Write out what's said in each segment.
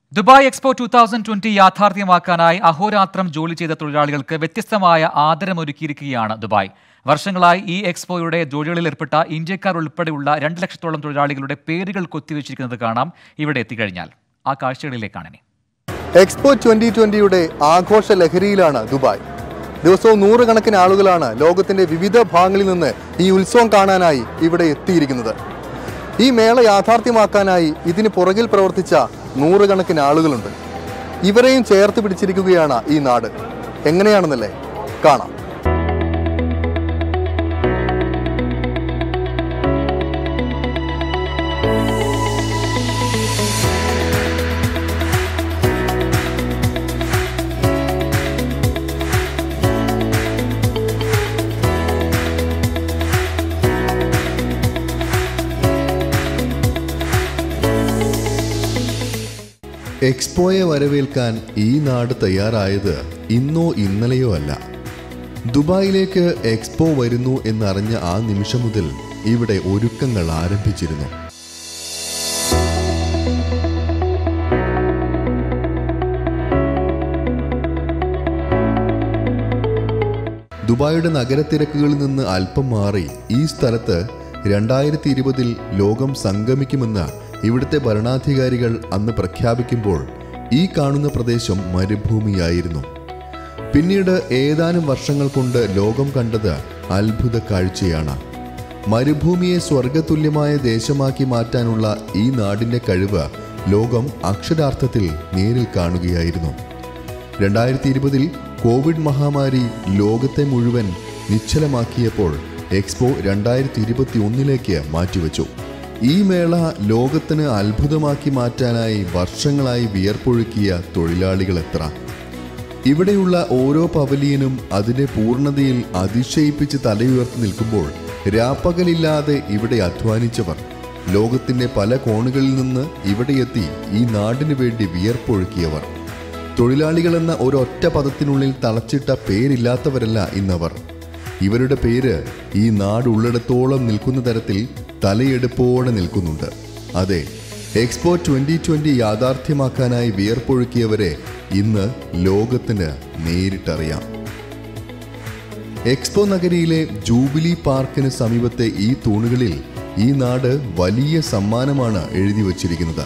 Dubai expo two thousand twenty യാഥാർത്ഥ്യമാക്കാനായി അഹോരാത്രം ജോലി ചെയ്ത തൊഴിലാളികൾക്ക് വ്യത്യസ്തമായ ആദരമൊരുക്കിയിരിക്കുകയാണ് ദുബായ് വർഷങ്ങളായി ഈ എക്സ്പോയുടെ ജോലികളിൽ ഏർപ്പെട്ട ഇന്ത്യക്കാർ ഉൾപ്പെടെയുള്ള രണ്ട് ലക്ഷത്തോളം തൊഴിലാളികളുടെ പേരുകൾ കൊത്തിവെച്ചിരിക്കുന്നത് കാണാം ഇവിടെ എത്തിക്കഴിഞ്ഞാൽ ആ കാഴ്ചകളിലേക്കാണ് ഇനി എക്സ്പോ ട്വന്റി ട്വന്റിയുടെ ആഘോഷ ലഹരിയിലാണ് ദുബായ് ദിവസവും നൂറുകണക്കിന് ആളുകളാണ് ലോകത്തിന്റെ വിവിധ ഭാഗങ്ങളിൽ നിന്ന് ഈ ഉത്സവം കാണാനായി ഇവിടെ എത്തിയിരിക്കുന്നത് ഈ മേള യാഥാർത്ഥ്യമാക്കാനായി ഇതിന് പുറകിൽ പ്രവർത്തിച്ച നൂറുകണക്കിന് ആളുകളുണ്ട് ഇവരെയും ചേർത്ത് പിടിച്ചിരിക്കുകയാണ് ഈ നാട് എങ്ങനെയാണെന്നല്ലേ കാണാം എക്സ്പോയെ വരവേൽക്കാൻ ഈ നാട് തയ്യാറായത് ഇന്നോ ഇന്നലെയോ അല്ല ദുബായിലേക്ക് എക്സ്പോ വരുന്നു എന്നറിഞ്ഞ ആ നിമിഷം മുതൽ ഇവിടെ ഒരുക്കങ്ങൾ ആരംഭിച്ചിരുന്നു ദുബായിയുടെ നഗരത്തിരക്കുകളിൽ നിന്ന് അല്പം മാറി ഈ സ്ഥലത്ത് രണ്ടായിരത്തി ഇരുപതിൽ ലോകം സംഗമിക്കുമെന്ന് ഇവിടുത്തെ ഭരണാധികാരികൾ അന്ന് പ്രഖ്യാപിക്കുമ്പോൾ ഈ കാണുന്ന പ്രദേശം മരുഭൂമിയായിരുന്നു പിന്നീട് ഏതാനും വർഷങ്ങൾ കൊണ്ട് ലോകം കണ്ടത് അത്ഭുത കാഴ്ചയാണ് മരുഭൂമിയെ സ്വർഗതുല്യമായ ദേശമാക്കി മാറ്റാനുള്ള ഈ നാടിന്റെ കഴിവ് ലോകം അക്ഷരാർത്ഥത്തിൽ നേരിൽ കാണുകയായിരുന്നു രണ്ടായിരത്തി ഇരുപതിൽ കോവിഡ് മഹാമാരി ലോകത്തെ മുഴുവൻ നിശ്ചലമാക്കിയപ്പോൾ എക്സ്പോ രണ്ടായിരത്തി ഇരുപത്തി ഒന്നിലേക്ക് മാറ്റിവെച്ചു ഈ മേള ലോകത്തിന് അത്ഭുതമാക്കി മാറ്റാനായി വർഷങ്ങളായി വിയർപ്പൊഴുക്കിയ തൊഴിലാളികൾ എത്ര ഇവിടെയുള്ള ഓരോ പവലിയനും അതിന്റെ പൂർണ്ണതയിൽ അതിശയിപ്പിച്ച് തലയുയർത്തി നിൽക്കുമ്പോൾ രാപ്പകലില്ലാതെ ഇവിടെ അധ്വാനിച്ചവർ ലോകത്തിന്റെ പല കോണുകളിൽ നിന്ന് ഇവിടെ എത്തി ഈ നാടിനു വേണ്ടി വിയർപ്പൊഴുക്കിയവർ തൊഴിലാളികൾ എന്ന ഒരൊറ്റ പദത്തിനുള്ളിൽ തളച്ചിട്ട പേരില്ലാത്തവരല്ല ഇന്നവർ ഇവരുടെ പേര് ഈ നാട് ഉള്ളിടത്തോളം നിൽക്കുന്ന തരത്തിൽ തലയെടുപ്പോടെ നിൽക്കുന്നുണ്ട് അതെ എക്സ്പോ ട്വന്റി ട്വന്റി യാഥാർത്ഥ്യമാക്കാനായി വിയർപ്പൊഴുക്കിയവരെ ഇന്ന് ലോകത്തിന് നേരിട്ടറിയാം എക്സ്പോ നഗരിയിലെ ജൂബിലി പാർക്കിന് സമീപത്തെ ഈ തൂണുകളിൽ ഈ നാട് വലിയ സമ്മാനമാണ് എഴുതി വച്ചിരിക്കുന്നത്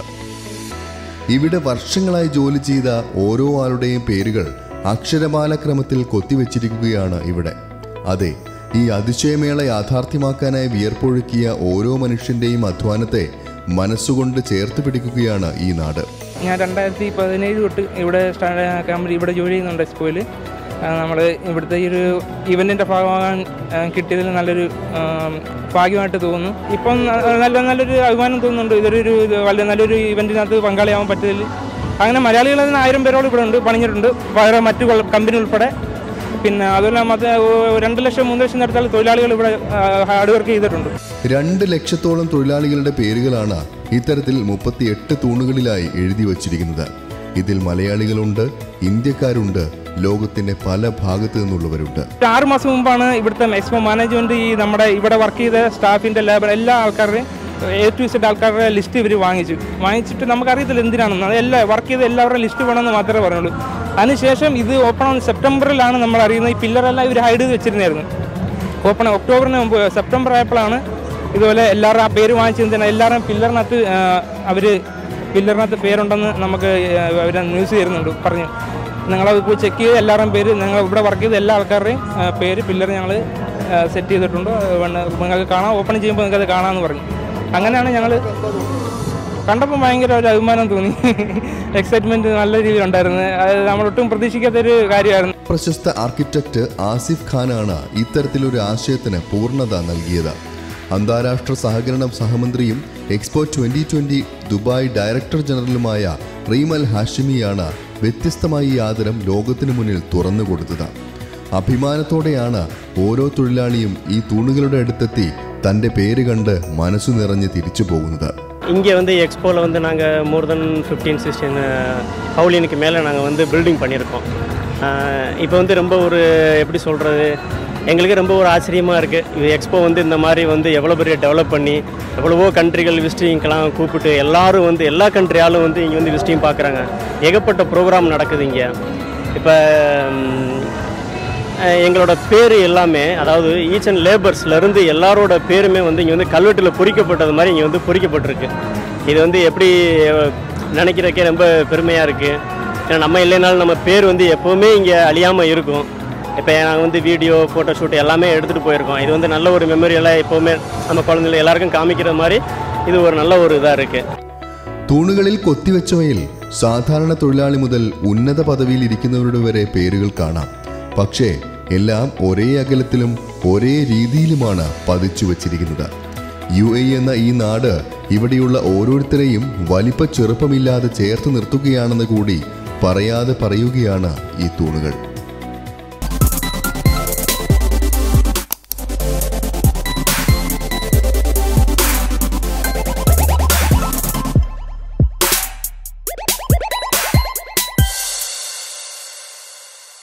ഇവിടെ വർഷങ്ങളായി ജോലി ചെയ്ത ഓരോ ആളുടെയും പേരുകൾ അക്ഷരമാലക്രമത്തിൽ കൊത്തിവെച്ചിരിക്കുകയാണ് ഇവിടെ അതെ ഈ അതിശയമേള യാഥാർത്ഥ്യമാക്കാനായി വിയർപ്പൊഴുക്കിയ ഓരോ മനുഷ്യന്റെയും അധ്വാനത്തെ മനസ്സുകൊണ്ട് ചേർത്ത് പിടിക്കുകയാണ് ഈ നാട് ഞാൻ രണ്ടായിരത്തി പതിനേഴ് തൊട്ട് ഇവിടെ സ്റ്റാ- കമ്പനി ഇവിടെ ജോലി ചെയ്യുന്നുണ്ട് എക്സ്പോയിൽ നമ്മൾ ഇവിടുത്തെ ഈ ഒരു ഇവൻറ്റിൻ്റെ ഭാഗമാകാൻ ആ, കിട്ടിയതിൽ നല്ലൊരു ആ, ഭാഗ്യമായിട്ട് തോന്നുന്നു ഇപ്പം ന- നല്ല നല്ലൊരു അഭിമാനം തോന്നുന്നുണ്ട് ഇതൊരു ഒരു ഇത് വളരെ നല്ലൊരു ഇവൻറ്റിനകത്ത് പങ്കാളിയാവാൻ പറ്റിയതിൽ അങ്ങനെ മലയാളികൾ തന്നെ ആയിരം പേരോളം ഇവിടെ ഉണ്ട് പണിഞ്ഞിട്ടുണ്ട് വേറെ മറ്റു കൊള്ള- കമ്പനി ഉൾപ്പെടെ പിന്നെ അതുപോലെ മറ്റേ ഓ- രണ്ട് ലക്ഷം മൂന്ന് ലക്ഷം നേരത്താൽ തൊഴിലാളികൾ ഇവിടെ ഹാർഡ് വർക്ക് ചെയ്തിട്ടുണ്ട് രണ്ട് ലക്ഷത്തോളം തൊഴിലാളികളുടെ പേരുകളാണ് ഇത്തരത്തിൽ മുപ്പത്തിയെട്ട് തൂണുകളിലായി എഴുതി വച്ചിരിക്കുന്നത് ഇതിൽ മലയാളികളുണ്ട് ഇന്ത്യക്കാരുണ്ട് ലോകത്തിന്റെ പല ഭാഗത്തു നിന്നുള്ളവരുണ്ട് ഒരു ആറ് മാസം മുമ്പാണ് ഇവിടുത്തെ എക്സ്പോ മാനേജ്മെന്റ് ഈ നമ്മുടെ ഇവിടെ വർക്ക് ചെയ്ത സ്റ്റാഫിന്റെ ലേബർ എല്ലാ ആൾക്കാരുടെയും എ ടു സെഡ് ആൾക്കാരുടെ ലിസ്റ്റ് ഇവർ വാങ്ങിച്ചു വാങ്ങിച്ചിട്ട് നമുക്കറിയത്തില്ല എന്തിനാണെന്ന് അത് എല്ലാ വർക്ക് ചെയ്ത എല്ലാവരുടെയും ലിസ്റ്റ് വേണമെന്ന് മാത്രമേ പറഞ്ഞുള്ളൂ അതിനുശേഷം ഇത് ഓപ്പൺ ആവുന്ന സെപ്റ്റംബറിലാണ് നമ്മൾ അറിയുന്നത് ഈ പില്ലറെല്ലാം ഇവർ ഹൈഡ് ചെയ്ത് വെച്ചിരുന്നായിരുന്നു ഓപ്പൺ ഒക്ടോബറിന് മുമ്പ് സെപ്റ്റംബർ ആയപ്പോഴാണ് ഇതുപോലെ എല്ലാവരും ആ പേര് വാങ്ങിച്ചതിന് എല്ലാവരുടെയും പില്ലറിനകത്ത് അവർ പില്ലറിനകത്ത് പേരുണ്ടെന്ന് നമുക്ക് അവർ ന്യൂസ് തരുന്നുണ്ട് പറഞ്ഞു നിങ്ങളത് പോയി ചെക്ക് ചെയ്ത് എല്ലാവരുടെയും പേര് നിങ്ങൾ ഇവിടെ വർക്ക് ചെയ്ത എല്ലാ ആൾക്കാരുടെയും ആ, പേര് പില്ലർ ഞങ്ങൾ സെറ്റ് ചെയ്തിട്ടുണ്ട് അത് വേണ്ട നിങ്ങൾക്ക് കാണാം ഓപ്പൺ ചെയ്യുമ്പോൾ നിങ്ങൾക്ക് അത് കാണാമെന്ന് പറഞ്ഞു അങ്ങനെയാണ് ഞങ്ങൾ കണ്ടപ്പോൾ ഭയങ്കര ഒരു അഭിമാനം തോന്നി എക്സൈറ്റ്മെൻറ്റ് നല്ല രീതിയിൽ ഉണ്ടായിരുന്നു അത് നമ്മളൊട്ടും പ്രതീക്ഷിക്കാത്തൊരു കാര്യമായിരുന്നു പ്രശസ്ത ആർക്കിടെക്ട് ആസിഫ് ഖാനാണ് ഇത്തരത്തിലൊരു ആശയത്തിന് പൂർണ്ണത നൽകിയത് അന്താരാഷ്ട്ര സഹകരണ സഹമന്ത്രിയും expo twenty twenty Dubai director ജനറലുമായ റീമൽ ഹാഷിമിയാണ് വ്യത്യസ്തമായ ഈ ആദരം ലോകത്തിനു മുന്നിൽ തുറന്നുകൊടുത്തത് അഭിമാനത്തോടെയാണ് ഓരോ തൊഴിലാളിയും ഈ തൂണുകളുടെ അടുത്തെത്തി തന്റെ പേര് കണ്ട് മനസ്സു നിറഞ്ഞ് തിരിച്ചു പോകുന്നത് இங்கே வந்து எக்ஸ்போவில் வந்து நாங்கள் மோர் தென் ஃபிஃப்டீன் சிக்ஸ்டீன் பவுலியனுக்கு மேலே நாங்கள் வந்து பில்டிங் பண்ணியிருக்கோம் இப்போ வந்து ரொம்ப ஒரு எப்படி சொல்கிறது எங்களுக்கு ரொம்ப ஒரு ஆச்சரியமாக இருக்குது எக்ஸ்போ வந்து இந்த மாதிரி வந்து எவ்வளோ பெரிய டெவலப் பண்ணி எவ்வளவோ கண்ட்ரிகள் விசிட்டிங்கெல்லாம் கூப்பிட்டு எல்லாரும் வந்து எல்லா கண்ட்ரி ஆளும் வந்து இங்கே வந்து விசிட்டிங் பார்க்குறாங்க ஏகப்பட்ட ப்ரோக்ராம் நடக்குது இங்கே இப்போ எங்களோட பேர் எல்லாமே அதாவது ஈச் அண்ட் லேபர்ஸ்லேருந்து எல்லாரோட பேருமே வந்து இங்கே வந்து கல்வெட்டில் பொறிக்கப்பட்டது மாதிரி இங்கே வந்து பொறிக்கப்பட்டிருக்கு இது வந்து எப்படி அஹ், நினைக்கிறதுக்கே ரொம்ப பெருமையாக இருக்குது ஏன்னா நம்ம இல்லைனாலும் நம்ம பேர் வந்து எப்போவுமே இங்கே அழியாமல் இருக்கும் இப்போ நாங்கள் வந்து வீடியோ ஃபோட்டோ ஷூட் எல்லாமே எடுத்துகிட்டு போயிருக்கோம் இது வந்து நல்ல ஒரு மெமரியெல்லாம் எப்போவுமே நம்ம குழந்தைகள் எல்லாருக்கும் காமிக்கிற மாதிரி இது ஒரு நல்ல ஒரு இதாக இருக்குது തൂണുകളിൽ കൊത്തിവെച്ചവയിൽ സാധാരണ തൊഴിലാളി മുതൽ ഉന്നത പദവിയിൽ ഇരിക്കുന്നവരുടെ വരെ പേരുകൾ കാണാം പക്ഷേ എല്ലാം ഒരേ അകലത്തിലും ഒരേ രീതിയിലുമാണ് പതിച്ചു വച്ചിരിക്കുന്നത് യു എ എന്ന ഈ നാട് ഇവിടെയുള്ള ഓരോരുത്തരെയും വലിപ്പ ചെറുപ്പമില്ലാതെ ചേർത്ത് നിർത്തുകയാണെന്ന് കൂടി പറയാതെ പറയുകയാണ് ഈ തൂണുകൾ